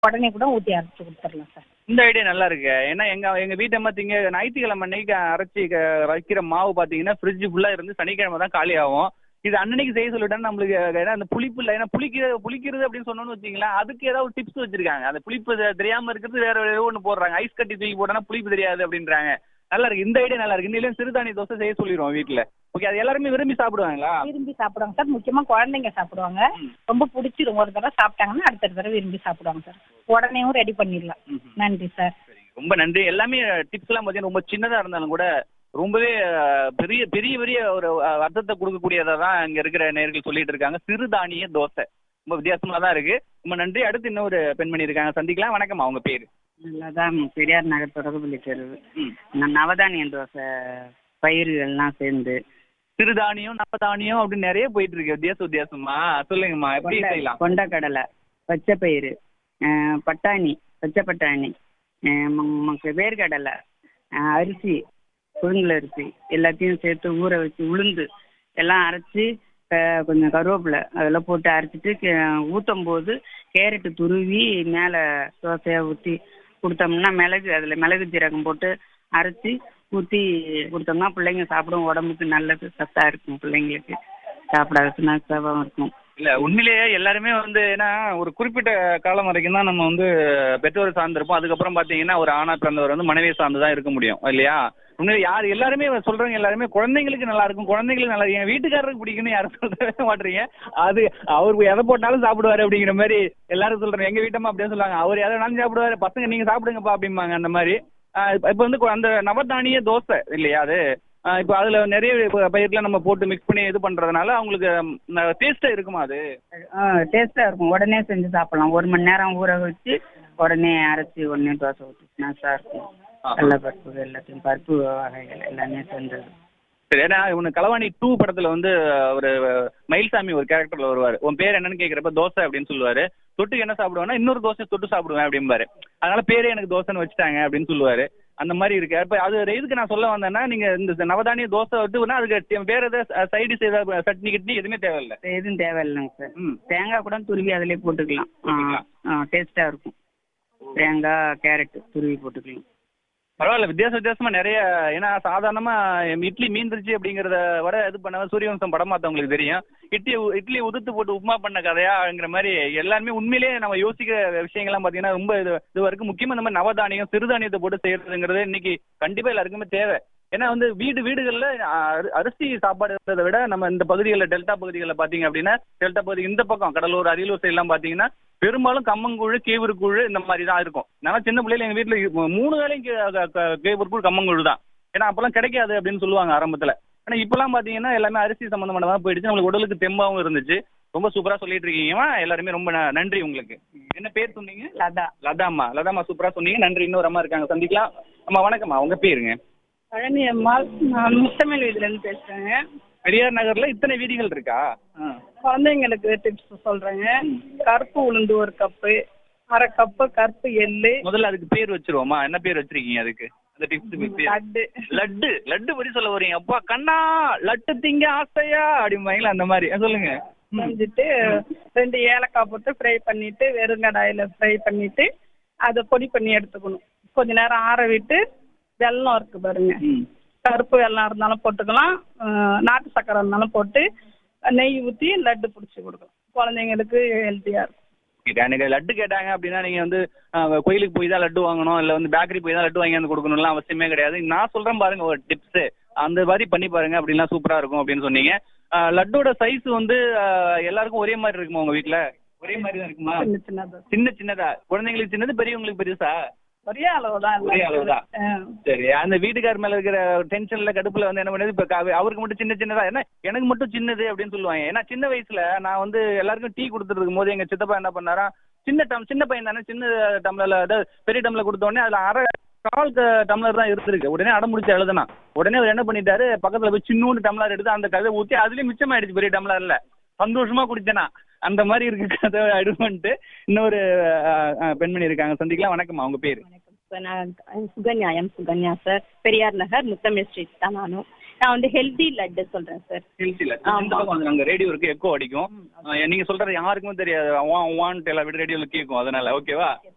உடனே கூட ஊற்றி அரைச்சி கொடுத்துடலாம் சார் இந்த ஐடியா நல்லா இருக்கு ஏன்னா எங்க எங்க வீட்டு அம்மா திங்க ஞாயிற்றுக்கிழமை அன்னைக்கு அரைச்சி க- வைக்கிற மாவு பாத்தீங்கன்னா ஃப்ரிட்ஜ் ஃபுல்லா இருந்து சனிக்கிழமை தான் காலி ஆகும் இது அன்னன்னைக்கு செய்ய சொல்லிட்டா நம்மளுக்கு ஏன்னா அந்த புளிப்பு இல்லை ஏன்னா புளிக்கிறது புளிக்கிறது அப்படின்னு சொன்னோம்னு வச்சுங்களேன் அதுக்கு ஏதாவது டிப்ஸ் வச்சிருக்காங்க அந்த புளிப்பு தெ- தெரியாம இருக்கிறது வேற ஏதோ ஒன்று போடுறாங்க ஐஸ் கட்டி தூக்கி போட்டோன்னா புளிப்பு தெரியாது அப்படின்றாங்க நல்லா இருக்கு இந்த ஐடியா நல்லா இருக்கு இன்னும் சிறுதானிய தோசை செய்ய சொல்லிடுவோம் வீட்டுல ஓகே அது எல்லாருமே விரும்பி சாப்பிடுவாங்களா விரும்பி சாப்பிடுவாங்க சார் முக்கியமாக குழந்தைங்க சாப்பிடுவாங்க ம். ரொம்ப பிடிச்சிரும் ஒரு தடவை சாப்பிட்டாங்கன்னா அடுத்த தடவை விரும்பி சாப்பிடுவாங்க சார் உடனேவும் ரெடி பண்ணிடலாம் ம்ஹும். நன்றி சார் ரொம்ப நன்றி எல்லாமே டிப்ஸ் எல்லாம் பார்த்தீங்கன்னா ரொம்ப சின்னதா இருந்தாலும் கூட ரொம்பவே அஹ், பெரிய பெரிய பெரிய ஒரு அஹ், அர்த்தத்தை கொடுக்கக்கூடியதா தான் இங்க இருக்கிற நேர்கள் சொல்லிட்டு இருக்காங்க சிறுதானிய தோசை ரொம்ப வித்தியாசமா தான் இருக்கு ரொம்ப நன்றி அடுத்து இன்னொரு பெண்மணி இருக்காங்க சந்திக்கலாம் வணக்கம் அவங்க பேரு அதான் பெரியார் நகர் தொடர்புள்ளி தெருவு ம். நான் நவதானியம் தோசை பயிர்கள்லாம் சேர்ந்து சிறுதானியம் நவதானியம் அப்படின்னு நிறைய போயிட்டு இருக்கு வித்தியாச வித்தியாசமா சொல்லுங்கம்மா எப்படி கொண்ட- செய்யலாம் கொண்டக்கடலை பச்சை பயிறு அஹ், பட்டாணி பச்சை பட்டாணி அஹ், ம- ம- வேர்க்கடலை அஹ், அரிசி புழுங்கல் அரிசி எல்லாத்தையும் சேர்த்து ஊற வச்சு உளுந்து எல்லாம் அரைச்சி க- கொஞ்சம் கருவேப்பிலை அதெல்லாம் போட்டு அரைச்சிட்டு ஊற்றும் போது கேரட்டு துருவி மேலே தோசையாக ஊற்றி கொடுத்தோம்னா மிளகு அதில் மிளகு ஜீரகம் போட்டு அரைச்சி ஊற்றி கொடுத்தோம்னா பிள்ளைங்க சாப்பிடும் உடம்புக்கு நல்லது சத்தாக இருக்கும் பிள்ளைங்களுக்கு சாப்பிடாத ஸ்நாக்ஸாகவும் இருக்கும் இல்ல உண்மையிலேயே எல்லாருமே வந்து ஏன்னா ஒரு குறிப்பிட்ட காலம் வரைக்கும் தான் நம்ம வந்து பெற்றோரை சார்ந்திருப்போம் அதுக்கப்புறம் பாத்தீங்கன்னா ஒரு ஆணா பிறந்தவர் வந்து மனைவியை சார்ந்து தான் இருக்க முடியும் இல்லையா உண்மையிலே யார் எல்லாருமே சொல்றவங்க எல்லாருமே குழந்தைங்களுக்கு நல்லா இருக்கும் குழந்தைங்களுக்கு நல்லா இருக்கும் என் வீட்டுக்காரருக்கு பிடிக்கும்னு யாரும் சொல்லவே மாட்டீங்க அது அவர் எதை போட்டாலும் சாப்பிடுவாரு அப்படிங்கிற மாதிரி எல்லாரும் சொல்றாங்க எங்க வீட்டம்மா அப்படியே சொல்லுவாங்க அவர் எதை வேணாலும் சாப்பிடுவாரு பசங்க நீங்க சாப்பிடுங்கப்பா அப்படிம்பாங்க அந்த மாதிரி ஆஹ் இப்ப இப்ப வந்து கு- அந்த நவதானிய தோசை இல்லையா அது ஆஹ் இப்போ அதுல நிறைய ப- பயிர்லாம் நம்ம போட்டு மிக்ஸ் பண்ணி இது பண்றதுனால அவங்களுக்கு டேஸ்டா இருக்குமா அது டேஸ்ட்டாக இருக்கும் உடனே செஞ்சு சாப்பிடலாம் ஒரு மணி நேரம் ஊற வச்சு உடனே அரைச்சி உடனே தோசை ஊற்றி ஸ்நாக்ஸாக இருக்கும் கடலை பருப்பு எல்லாத்தையும் பருப்பு வகைகள் எல்லாமே சேர்ந்தது சரி ஏன்னா இவனு களவாணி டூ படத்துல வந்து ஒரு மயில்சாமி ஒரு கேரக்டர்ல வருவார் உன் பேர் என்னன்னு கேக்குறப்ப தோசை அப்படின்னு சொல்லுவாரு தொட்டு என்ன சாப்பிடுவேன்னா இன்னொரு தோசை தொட்டு சாப்பிடுவேன் அப்படிம்பாரு அதனால பேரே எனக்கு தோசைன்னு வச்சுட்டாங்க அப்படின்னு சொல்லுவாரு அந்த மாதிரி இருக்கு அப்ப அது எதுக்கு நான் சொல்ல வந்தேன்னா நீங்க இந்த நவதானிய தோசை விட்டு அதுக்கு வேற ஏதாவது சைடு ஏதாவது சட்னி கிட்னி எதுவுமே தேவையில்ல எதுவும் தேவையில்லைங்க சார் ம் தேங்காய் கூட துருவி அதிலே போட்டுக்கலாம் போட்டுக்கலாம். டேஸ்ட்டாக இருக்கும் தேங்காய் கேரட் துருவி போட்டுக்கலாம் பரவாயில்ல வித்தியாச வித்தியாசமா நிறைய ஏன்னா சாதாரணமா எம் இட்லி மீந்துருச்சு அப்படிங்கறத வர இது பண்ண சூரியவம்சம் படம் பார்த்தவங்களுக்கு தெரியும் இட்லி இட்லி உதுத்து போட்டு உப்புமா பண்ண கதையாங்கிற மாதிரி எல்லாருமே உண்மையிலேயே நம்ம யோசிக்கிற விஷயங்கள்லாம் பாத்தீங்கன்னா ரொம்ப இது இது வரைக்கும் முக்கியமா இந்த மாதிரி நவதானியம் சிறுதானியத்தை போட்டு செய்யறதுங்கிறது இன்னைக்கு கண்டிப்பா எல்லாருக்குமே தேவை ஏன்னா வந்து வீடு வீடுகள்ல அரி- அரிசி சாப்பாடுன்றதை விட நம்ம இந்த பகுதிகளில் டெல்டா பகுதிகளில் பாத்தீங்க அப்படின்னா டெல்டா பகுதி இந்த பக்கம் கடலூர் அரியலூர் சைட்லாம் பாத்தீங்கன்னா பெரும்பாலும் கம்மங்கூழ் கேவுருக்கூழ் இந்த மாதிரி தான் இருக்கும் நான் சின்ன பிள்ளைல எங்க வீட்டுல இ- மூணு வேளையும் கே- க- க- கேவுருக்கூழ் கம்மங்கூழ் தான் ஏன்னா அப்பெல்லாம் கிடைக்காது அப்படின்னு சொல்லுவாங்க ஆரம்பத்துல ஆனா இப்பெல்லாம் பாத்தீங்கன்னா எல்லாமே அரிசி சம்பந்தமானதா போயிடுச்சு நம்மளுக்கு உடலுக்கு தெம்பாவும் இருந்துச்சு ரொம்ப சூப்பரா சொல்லிட்டு இருக்கீங்கம்மா எல்லாருமே ரொம்ப ந- நன்றி உங்களுக்கு என்ன பேர் சொன்னீங்க லதா லதாம்மா லதாம்மா சூப்பரா சொன்னீங்க நன்றி இன்னொரு அம்மா இருக்காங்க சந்திக்கலாம் அம்மா வணக்கம்மா உங்க பேருங்க பழனி அம்மாள் நான் முத்தமிழ் வீதியிலேருந்து பேசுகிறேங்க பெரியார் நகர்ல இத்தனை வீதிகள் இருக்கா ஆ. குழந்தைங்களுக்கு டிப்ஸ் சொல்கிறேங்க கருப்பு உளுந்து ஒரு கப்பு அரை கப்பு கருப்பு எள்ளு முதல்ல அதுக்கு பேர் வச்சிருவோமா என்ன பேர் வச்சிருக்கீங்க அதுக்கு அந்த டிப்ஸ் லட்டு லட்டு லட்டு பத்தி சொல்ல வரீங்க அப்பா கண்ணா லட்டு திங்க ஆசையா அப்படிம்பாங்களா அந்த மாதிரி ஆ, சொல்லுங்க ம். செஞ்சுட்டு ரெண்டு ஏலக்காய் போட்டு ஃப்ரை பண்ணிட்டு வெறுங்கடாயில் ஃப்ரை பண்ணிட்டு அதை பொடி பண்ணி எடுத்துக்கணும் கொஞ்ச நேரம் ஆற விட்டு வெல்லம் இருக்கு பாருங்க ம். கருப்பு வெல்லம் இருந்தாலும் போட்டுக்கலாம் அஹ் நாட்டு சக்கரை இருந்தாலும் போட்டு நெய் ஊற்றி லட்டு பிடிச்சி கொடுக்கலாம் குழந்தைங்களுக்கு ஹெல்த்தியாக இருக்கும் கேட்டா, எனக்கு லட்டு கேட்டாங்க அப்படின்னா நீங்க வந்து ஆ, கோயிலுக்கு போய் தான் லட்டு வாங்கணும் இல்ல வந்து பேக்கரி போய் தான் லட்டு வாங்கி வந்து கொடுக்கணும்லாம் அவசியமே கிடையாது நான் சொல்றேன் பாருங்க ஒரு டிப்ஸ் அந்த மாதிரி பண்ணி பாருங்க அப்படின்லாம் சூப்பரா இருக்கும் அப்படின்னு சொன்னீங்க ஆ, லட்டோட சைஸ் வந்து ஆ, எல்லாருக்கும் ஒரே மாதிரி இருக்குமா உங்க வீட்ல ஒரே மாதிரி தான் இருக்குமா சின்ன சின்னது சின்ன சின்னதா குழந்தைங்களுக்கு சின்னது பெரியவங்களுக்கு பெருசா ஒரே அளவு தான் ஒரே அளவுதான். சரி அந்த வீட்டுக்கார் மேல இருக்கிற டென்ஷன்ல கடுப்புல வந்து என்ன பண்ணுது இப்ப க- அவருக்கு மட்டும் சின்ன சின்னதா என்ன எனக்கு மட்டும் சின்னது அப்படின்னு சொல்லுவாங்க ஏன்னா சின்ன வயசுல நான் வந்து எல்லாருக்கும் டீ கொடுத்துட்டு இருக்கும் போது எங்க சித்தப்பா என்ன பண்ணாரா சின்ன டம் சின்ன பையன் தானே சின்ன டம்ளர்ல அதாவது பெரிய டம்ளர் கொடுத்த உடனே அதுல அரை கால் க- டம்ளர் தான் இருந்திருக்கு உடனே அடம் முடிச்சு எழுதுனா உடனே அவர் என்ன பண்ணிட்டாரு பக்கத்துல போய் சின்னூண்டு டம்ளர் எடுத்து அந்த கதை ஊத்தி அதுலயும் மிச்சமாயிடுச்சு பெரிய டம்ளர்ல சந்தோஷமா குடிச்சேனா அந்த மாதிரி இருக்கு கதை இது பண்ணிட்டு இன்னொரு அஹ், அஹ், பெண்மணி இருக்காங்க சந்திக்கலாம் வணக்கம்மா உங்க பேரு வணக்கம் சார் நான் Sukanya M Sukanya sir Periyar Nagar Muthamizh street தான் நானும் நான் வந்து ஹெல்தி லட்டு சொல்கிறேன் சார் ஹில்ஸ்ல ஆமா. இந்த பக்கம் வந்து அங்க ரேடியோ இருக்கு எக்கோ அடிக்கும் அஹ் நீங்க சொல்றது யாருக்குமே தெரியாது வான் வான்ட்டு எல்லா வீடு ரேடியோல கேட்கும் அதனால ஓகேவா